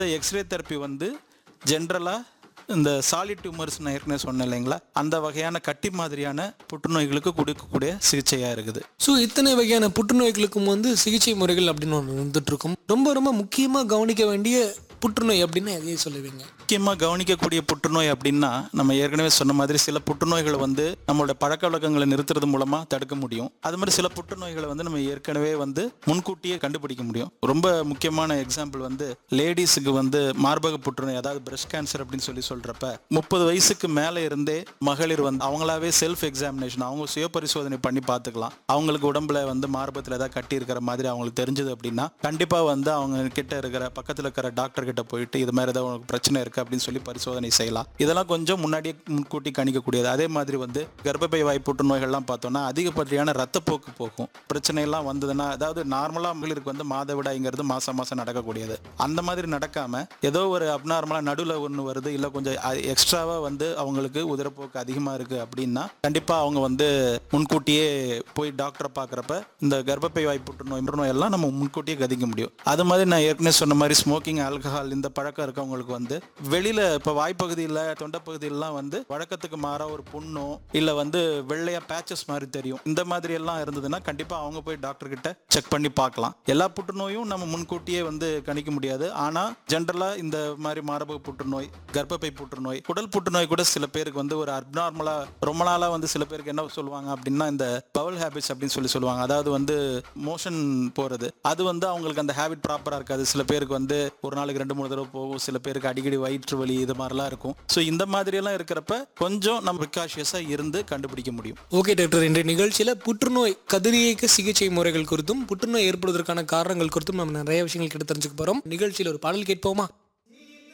x ray therapy வந்து ஜென்ரலாக இந்த சாலிட் டியூமர்ஸ் நான் ஏற்கனவே சொன்னேன் இல்லைங்களா அந்த வகையான கட்டி மாதிரியான புற்றுநோய்களுக்கு கொடுக்கக்கூடிய சிகிச்சையாக இருக்குது ஸோ இத்தனை வகையான புற்றுநோய்களுக்கும் வந்து சிகிச்சை முறைகள் அப்படின்னு ஒன்று இருந்துட்டு இருக்கும் ரொம்ப ரொம்ப முக்கியமாக கவனிக்க வேண்டிய புற்றுநோய் அப்படின்னு எதையே சொல்லுவீங்க முக்கியமாக கவனிக்கக்கூடிய புற்றுநோய் அப்படின்னா நம்ம ஏற்கனவே சொன்ன மாதிரி சில புற்றுநோய்களை வந்து நம்மளோட பழக்க வழக்கங்களை நிறுத்துறது மூலமாக தடுக்க முடியும் அது மாதிரி சில புற்றுநோய்களை வந்து நம்ம ஏற்கனவே வந்து முன்கூட்டியே கண்டுபிடிக்க முடியும் ரொம்ப முக்கியமான எக்ஸாம்பிள் வந்து லேடிஸுக்கு வந்து மார்பக புற்றுநோய் அதாவது பிரஸ்ட் கேன்சர் அப்படின்னு சொல்லி சொல்றப்ப முப்பது வயசுக்கு மேலே இருந்தே மகளிர் வந்து அவங்களாவே செல்ஃப் எக்ஸாமினேஷன் அவங்க சுய பரிசோதனை பண்ணி பார்த்துக்கலாம் அவங்களுக்கு உடம்புல வந்து மார்பத்தில் ஏதாவது கட்டி இருக்கிற மாதிரி அவங்களுக்கு தெரிஞ்சது அப்படின்னா கண்டிப்பாக வந்து அவங்க கிட்ட இருக்கிற பக்கத்தில் இருக்கிற டாக்டர் கிட்ட போயிட்டு இது மாதிரி ஏதாவது உனக்கு பிரச்சனை இருக்கு அப்படின்னு சொல்லி பரிசோதனை செய்யலாம் இதெல்லாம் கொஞ்சம் முன்னாடியே முன்கூட்டி கணிக்கக்கூடியது அதே மாதிரி வந்து கர்ப்பப்பை வாய் புற்றுநோய்கள்லாம் பார்த்தோம்னா அதிகப்படியான ரத்தப்போக்கு போகும் பிரச்சனை எல்லாம் வந்ததுன்னா அதாவது நார்மலாக மகளிருக்கு வந்து மாதவிடாய்ங்கிறது மாசம் மாசம் நடக்கக்கூடியது அந்த மாதிரி நடக்காம ஏதோ ஒரு அப்நார்மலாக நடுவில் ஒன்று வருது இல்லை கொஞ்சம் எக்ஸ்ட்ராவா வந்து அவங்களுக்கு உதிரப்போக்கு அதிகமாக இருக்கு அப்படின்னா கண்டிப்பாக அவங்க வந்து முன்கூட்டியே போய் டாக்டரை பார்க்குறப்ப இந்த கர்ப்பப்பை வாய் புற்றுநோய் புற்றுநோய் எல்லாம் நம்ம முன்கூட்டியே கதிக்க முடியும் அது மாதிரி நான் ஏற்கனவே சொன்ன மாதிரி ஸ்மோக்கிங் ஆல்கஹால் இந்த பழக்கம் இருக்கவங்களுக்கு வந்து வெளியில இப்போ வாய்ப்பகுதியில் தொண்டைப்பகுதியிலலாம் வந்து வழக்கத்துக்கு மாறா ஒரு புண்ணோ இல்லை வந்து வெள்ளையா பேச்சஸ் மாதிரி தெரியும் இந்த மாதிரி எல்லாம் இருந்ததுன்னா கண்டிப்பாக அவங்க போய் டாக்டர் கிட்ட செக் பண்ணி பார்க்கலாம் எல்லா புற்றுநோயும் நம்ம முன்கூட்டியே வந்து கணிக்க முடியாது ஆனால் ஜென்ரலாக இந்த மாதிரி மார்பக புற்றுநோய் கர்ப்பப்பை புற்றுநோய் குடல் புற்றுநோய் கூட சில பேருக்கு வந்து ஒரு அப்நார்மலா ரொம்ப நாளா வந்து சில பேருக்கு என்ன சொல்லுவாங்க அப்படின்னா இந்த பவல் ஹேபிட்ஸ் அப்படின்னு சொல்லி சொல்லுவாங்க அதாவது வந்து மோஷன் போறது அது வந்து அவங்களுக்கு அந்த ஹேபிட் ப்ராப்பரா இருக்காது சில பேருக்கு வந்து ஒரு நாளைக்கு ரெண்டு மூணு தடவை போகும் சில பேருக்கு அடிக்கடி வயிற்று வலி இது மாதிரிலாம் இருக்கும் ஸோ இந்த மாதிரி எல்லாம் இருக்கிறப்ப கொஞ்சம் நம்ம ப்ரிகாஷியஸா இருந்து கண்டுபிடிக்க முடியும் ஓகே டாக்டர் இன்றைய நிகழ்ச்சியில் புற்றுநோய் கதிரியக்க சிகிச்சை முறைகள் குறித்தும் புற்றுநோய் ஏற்படுவதற்கான காரணங்கள் குறித்தும் நம்ம நிறைய விஷயங்கள் கிட்ட தெரிஞ்சுக்க போகிறோம் நிகழ்ச்சியில் ஒரு பாடல் கேட்போமா